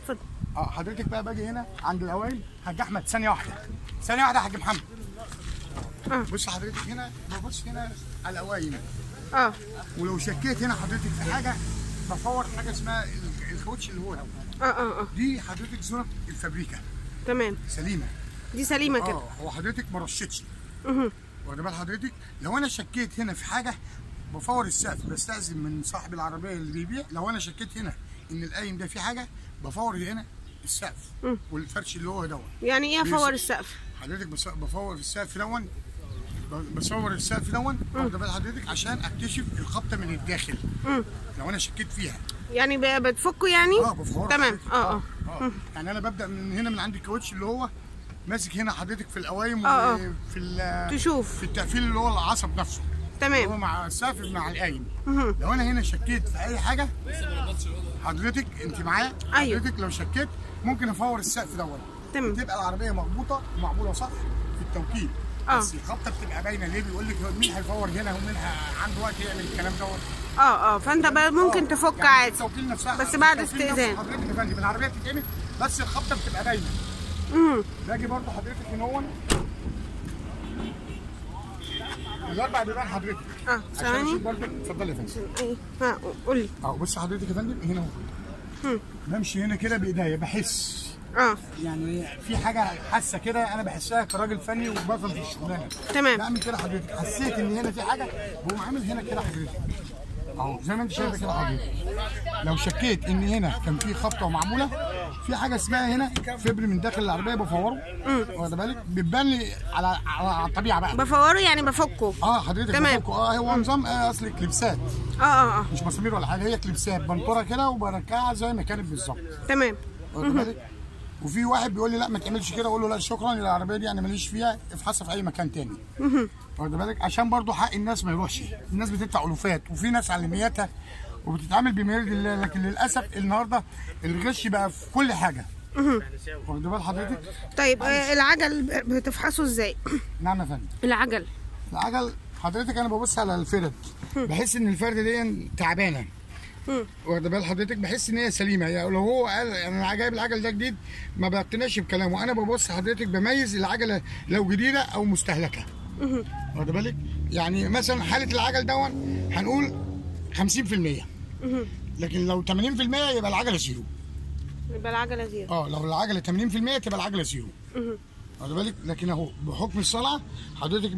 اتفضل اه حضرتك بقى باجي هنا عند الاوائل حاج احمد ثانيه واحده ثانيه واحده يا حاج محمد آه. بص حضرتك هنا ببص هنا على الاوائل اه ولو شكيت هنا حضرتك في حاجه بفور حاجه اسمها ال- الكاوتش اللي هو ده اه اه اه دي حضرتك زونة الفابريكا تمام سليمه دي سليمه كده اه هو حضرتك ما رشتش مهم. واخد بال حضرتك لو انا شكيت هنا في حاجه بفور السقف بستأذن من صاحب العربيه اللي بيبيع لو انا شكيت هنا ان القايم ده في حاجه بفور هنا السقف مم. والفرش اللي هو دوت يعني ايه بيس- افور السقف حضرتك بص- بفور السقف دون ب- بصور السقف دون واخد بال حضرتك عشان اكتشف الخبطه من الداخل مم. لو انا شكيت فيها يعني ب- بتفكه يعني اه بفور تمام حضرتك. اه اه اه يعني انا ببدا من هنا من عند الكاوتش اللي هو ماسك هنا حضرتك في القوايم آه، آه. وفي ال- تشوف في التقفيل اللي هو العصب نفسه هو تمام مع السقف مع القايم مهم. لو انا هنا شكيت في اي حاجه حضرتك انت معايا أيوه. حضرتك لو شكيت ممكن افور السقف دوت تمام. تبقى العربيه مربوطه ومعموله صح في التوكيل آه. بس الخبطه بتبقى باينه ليه بيقول لك مين هيفور هنا ومين ه- عنده وقت يعمل الكلام دوت اه اه فانت بقى ممكن آه. تفك يعني عادي التوكيل نفسها بس بعد التوكيل نفسه استئذان. حضرتك يا فندم العربيه بتتعمل بس الخبطه بتبقى باينه مهم. باجي برضه حضرتك هنا هون الاربع بيبان حضرتك اه عشان ثواني اشوف برضه اتفضلي يا فندم ايه ها قول لي اهو بص حضرتك يا فندم هنا اهو هم. بمشي هنا كده بايديا بحس اه يعني في حاجه حاسه كده انا بحسها كراجل فني وبفهم في الشغلانه تمام بعمل كده حضرتك حسيت ان هنا في حاجه بقوم عامل هنا كده حضرتك اهو زي ما انت شايفه كده حضرتك لو شكيت ان هنا كان في خبطه ومعموله في حاجه اسمها هنا فبر من داخل العربيه بفوره واخد بالك بتبان لي على على على الطبيعه بقى بفوره يعني بفكه اه حضرتك تمام. بفكه. اه هو نظام آه اصل كليبسات اه اه اه مش مسامير ولا حاجه هي كليبسات بنطوره كده وبركعها زي ما كانت بالظبط تمام واخد بالك وفي واحد بيقول لي لا ما تعملش كده اقول له لا شكرا العربيه دي انا ماليش فيها افحصها في اي مكان تاني واخد بالك عشان برضو حق الناس ما يروحش الناس بتدفع الوفات وفي ناس على نياتها وبتتعامل بمريد الله لكن للاسف النهارده الغش بقى في كل حاجه واخد بال حضرتك طيب آه العجل ب- بتفحصه ازاي نعم يا فندم العجل العجل حضرتك انا ببص على الفرد بحس ان الفرده دي تعبانه مم. واخد بال حضرتك بحس ان هي سليمه يعني لو هو قال انا جايب العجل ده جديد ما بقتنعش بكلامه انا ببص حضرتك بميز العجله لو جديده او مستهلكه واخد بالك يعني مثلا حاله العجل دون هنقول 50% لكن لو 80% يبقى العجله زيرو يبقى العجله زيرو اه لو العجله 80% تبقى العجله زيرو واخد بالك لكن اهو بحكم الصنعه حضرتك